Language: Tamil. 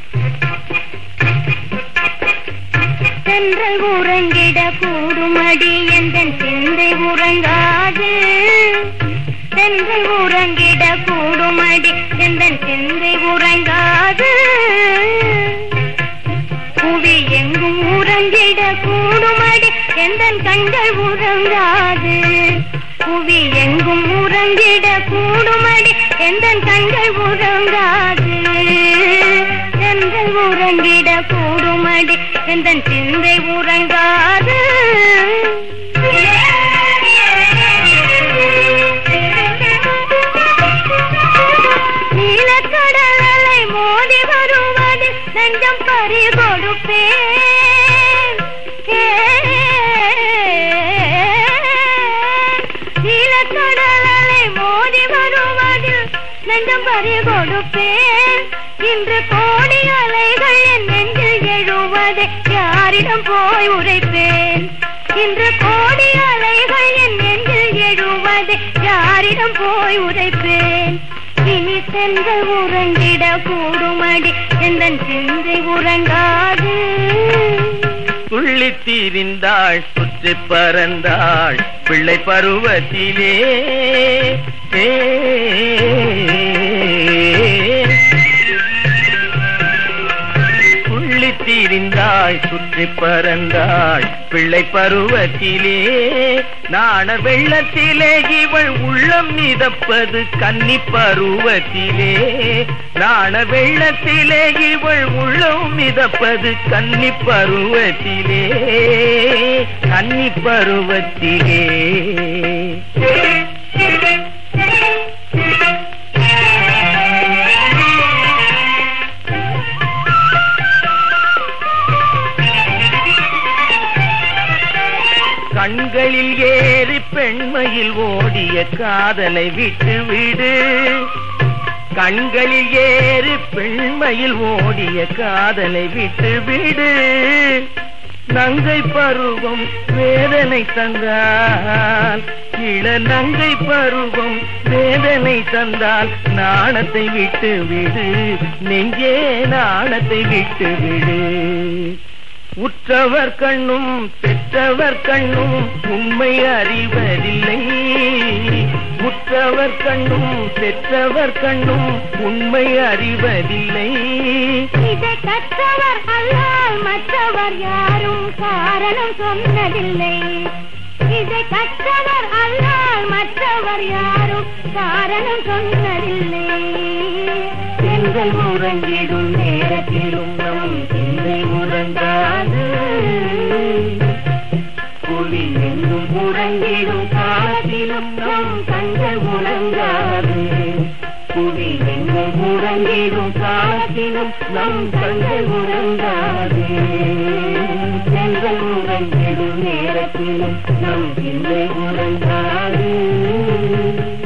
சென்றல் உறங்கிட கூடுமடி எந்தன் சிந்தை உறங்காது சென்றல் உறங்கிட கூடுமடி எந்தன் சிந்தை உறங்காது புவி எங்கும் உறங்கிட கூடுமடி எந்தன் கண்கள் உறங்காது புவி எங்கும் உறங்கிட கூடுமடி எந்தன் கண்கள் உறங்காது எந்தன் உறங்கிட கூடுமடி எந்தன் சிந்தை உறங்காது நீலக்கடல் அலை மோதி வருவது நெஞ்சம் பறி கொடுப்பேன் நீலக்கடல் அலை மோதி வருவதில் நெஞ்சம் பறி கொடுப்பேன் இன்று கோடி அலைகள் என் நெஞ்சில் எழுவதை யாரிடம் போய் உரைப்பேன் இன்று கோடி அலைகள் என் நெஞ்சில் எழுவதை யாரிடம் போய் உரைப்பேன் இனி சென்று உறங்கிட கூடுமடி எந்தன் சிந்தை உறங்காது துள்ளித் திரிந்தாள் சுற்றி பறந்தாள் பிள்ளை பருவத்திலே ஏ. துள்ளித் திரிந்தாள் சுற்றி பறந்தாள் பிள்ளை பருவத்திலே நாண வெள்ளத்திலே இவள் உள்ளம் மிதப்பது கன்னி பருவத்திலே நாண வெள்ளத்திலே இவள் உள்ளம் மிதப்பது கன்னி பருவத்திலே கன்னி பருவத்திலே கண்களில் ஏறி பெண்மையில் ஓடிய காதலை விட்டு விடு கண்களில் ஏறி பெண்மையில் ஓடிய காதலை விட்டு விடு நங்கை பருவம் வேதனை தந்தால் இள நங்கை பருவம் வேதனை தந்தால் நாணத்தை விட்டு விடு நெஞ்சே நாணத்தை விட்டு விடு உற்றவர் கண்ணும் பெற்றவர் கண்ணும் உண்மை அறிவதில்லை உற்றவர் கண்ணும் பெற்றவர் கண்ணும் உண்மை அறிவதில்லை இதை கற்றவர் அல்லால் மற்றவர் யாரும் காரணம் சொன்னதில்லை இதை கற்றவர் அல்லால் மற்றவர் யாரும் காரணம் சொன்னதில்லை பெண்கள் உறங்கிடும் நேரத்திலும் நம் சிந்தை உறங்காது புலி எங்கும் உறங்கிடும் காலத்திலும் நம் கண்கள் உறங்காது புலி எங்கும் உறங்கிடும் காலத்திலும் நம் கண்கள் உறங்காது பெண்கள் உறங்கிடும் நேரத்திலும் நம் சிந்தை உறங்காது